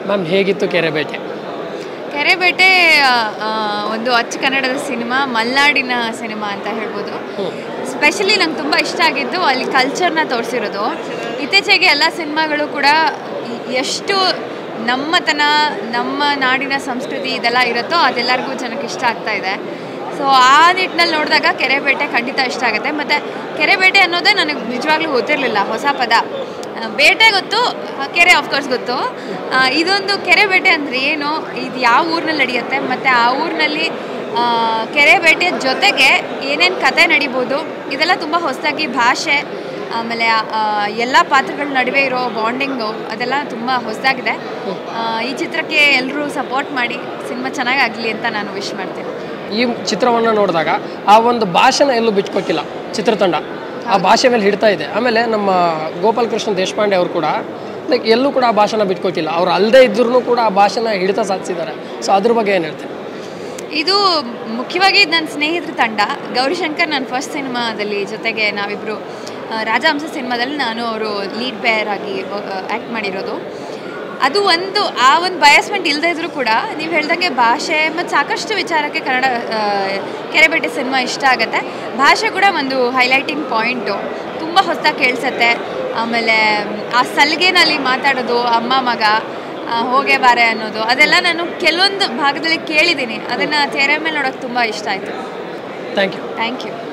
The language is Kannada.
ಮ್ಯಾಮ್ ಹೇಗಿತ್ತು ಕೆರೆಬೇಟೆ ಕೆರೆಬೇಟೆ ಆ, ಆ, ಒಂದು ಅಚ್ಚ ಕನ್ನಡದ ಸಿನಿಮಾ ಮಲ್ನಾಡಿನ ಸಿನಿಮಾ ಅಂತ ಹೇಳ್ಬೋದು ಸ್ಪೆಷಲಿ ನಂಗೆ ತುಂಬ ಇಷ್ಟ ಆಗಿದ್ದು ಅಲ್ಲಿ ಕಲ್ಚರ್ನ ತೋರಿಸಿರೋದು ಇತ್ತೀಚೆಗೆ ಎಲ್ಲ ಸಿನಿಮಾಗಳು ಕೂಡ ಈ- ಎಷ್ಟು ನಮ್ಮತನ ನಮ್ಮ ನಾಡಿನ ಸಂಸ್ಕೃತಿ ಇದೆಲ್ಲ ಇರುತ್ತೋ ಅದೆಲ್ಲರಿಗೂ ಜನಕ್ಕೆ ಇಷ್ಟ ಆಗ್ತಾ ಇದೆ ಸೊ ಆ ನಿಟ್ಟಿನಲ್ಲಿ ನೋಡಿದಾಗ ಕೆರೆಬೇಟೆ ಖಂಡಿತ ಇಷ್ಟ ಆಗುತ್ತೆ ಮತ್ತು ಕೆರೆಬೇಟೆ ಅನ್ನೋದೇ ನನಗೆ ನಿಜವಾಗ್ಲೂ ಗೊತ್ತಿರಲಿಲ್ಲ ಹೊಸ ಪದ ಆ, ಬೇಟೆ ಗೊತ್ತು ಆ, ಕೆರೆ ಆಫ್ಕೋರ್ಸ್ ಗೊತ್ತು ಆ, ಇದೊಂದು ಕೆರೆ ಬೇಟೆ ಅಂದರೆ ಏನು ಇದು ಯಾವ ಊರಿನಲ್ಲಿ ನಡೆಯುತ್ತೆ ಮತ್ತು ಆ ಊರಿನಲ್ಲಿ ಕೆರೆ ಬೇಟೆ ಜೊತೆಗೆ ಏನೇನು ಕತೆ ನಡಿಬೋದು ಇದೆಲ್ಲ ತುಂಬ ಹೊಸದಾಗಿ ಭಾಷೆ ಆಮೇಲೆ ಎಲ್ಲ ಪಾತ್ರಗಳ ನಡುವೆ ಇರೋ ಬಾಂಡಿಂಗು ಅದೆಲ್ಲ ತುಂಬ ಹೊಸದಾಗಿದೆ ಈ ಚಿತ್ರಕ್ಕೆ ಎಲ್ಲರೂ ಸಪೋರ್ಟ್ ಮಾಡಿ ಸಿನಿಮಾ ಚೆನ್ನಾಗಾಗಲಿ ಅಂತ ನಾನು ವಿಶ್ ಮಾಡ್ತೀನಿ ಈ ಚಿತ್ರವನ್ನು ನೋಡಿದಾಗ ಆ ಒಂದು ಭಾಷೆನ ಎಲ್ಲೂ ಬಿಟ್ಕೊಟ್ಟಿಲ್ಲ ಚಿತ್ರತಂಡ ಆ ಭಾಷೆ ಮೇಲೆ ಹಿಡ್ತಾ ಇದೆ ಆಮೇಲೆ ನಮ್ಮ ಗೋಪಾಲ್ ಕೃಷ್ಣ ದೇಶಪಾಂಡೆ ಅವರು ಕೂಡ ಲೈಕ್ ಎಲ್ಲೂ ಕೂಡ ಆ ಭಾಷೆನ ಬಿಟ್ಕೊಟ್ಟಿಲ್ಲ ಅವ್ರು ಅಲ್ಲದೆ ಇದ್ರೂ ಕೂಡ ಆ ಭಾಷೆನ ಹಿಡಿತ ಸಾಧಿಸಿದ್ದಾರೆ ಸೊ ಅದ್ರ ಬಗ್ಗೆ ಏನು ಹೇಳ್ತೀನಿ ಇದು ಮುಖ್ಯವಾಗಿ ನನ್ನ ಸ್ನೇಹಿತರ ತಂಡ ಗೌರಿಶಂಕರ್ ನನ್ನ ಫಸ್ಟ್ ಸಿನಿಮಾದಲ್ಲಿ ಜೊತೆಗೆ ನಾವಿಬ್ಬರು ರಾಜಹಂಸ ಸಿನಿಮಾದಲ್ಲಿ ನಾನು ಅವರು ಲೀಡ್ ಬೇಯರ್ ಆಗಿ ಆ್ಯಕ್ಟ್ ಮಾಡಿರೋದು ಅದು ಒಂದು ಆ ಒಂದು ಬಯಸ್ಮೆಂಟ್ ಇಲ್ಲದೇ ಇದ್ರೂ ಕೂಡ ನೀವು ಹೇಳ್ದಂಗೆ ಭಾಷೆ ಮತ್ತು ಸಾಕಷ್ಟು ವಿಚಾರಕ್ಕೆ ಕನ್ನಡ ಆ, ಕೆರೆಬೇಟೆ ಸಿನಿಮಾ ಇಷ್ಟ ಆಗುತ್ತೆ ಭಾಷೆ ಕೂಡ ಒಂದು ಹೈಲೈಟಿಂಗ್ ಪಾಯಿಂಟು ತುಂಬ ಹೊಸದಾಗಿ ಕೇಳಿಸತ್ತೆ ಆಮೇಲೆ ಆ ಸಲಿಗೆನಲ್ಲಿ ಮಾತಾಡೋದು ಅಮ್ಮ ಮಗ ಆ, ಹೋಗೆ ಬಾರೆ ಅನ್ನೋದು ಅದೆಲ್ಲ ನಾನು ಕೆಲವೊಂದು ಭಾಗದಲ್ಲಿ ಕೇಳಿದ್ದೀನಿ ಅದನ್ನು ತೆರೆ ಮೇಲೆ ನೋಡೋಕೆ ತುಂಬ ಇಷ್ಟ ಆಯಿತು ಥ್ಯಾಂಕ್ ಯು ಥ್ಯಾಂಕ್ ಯು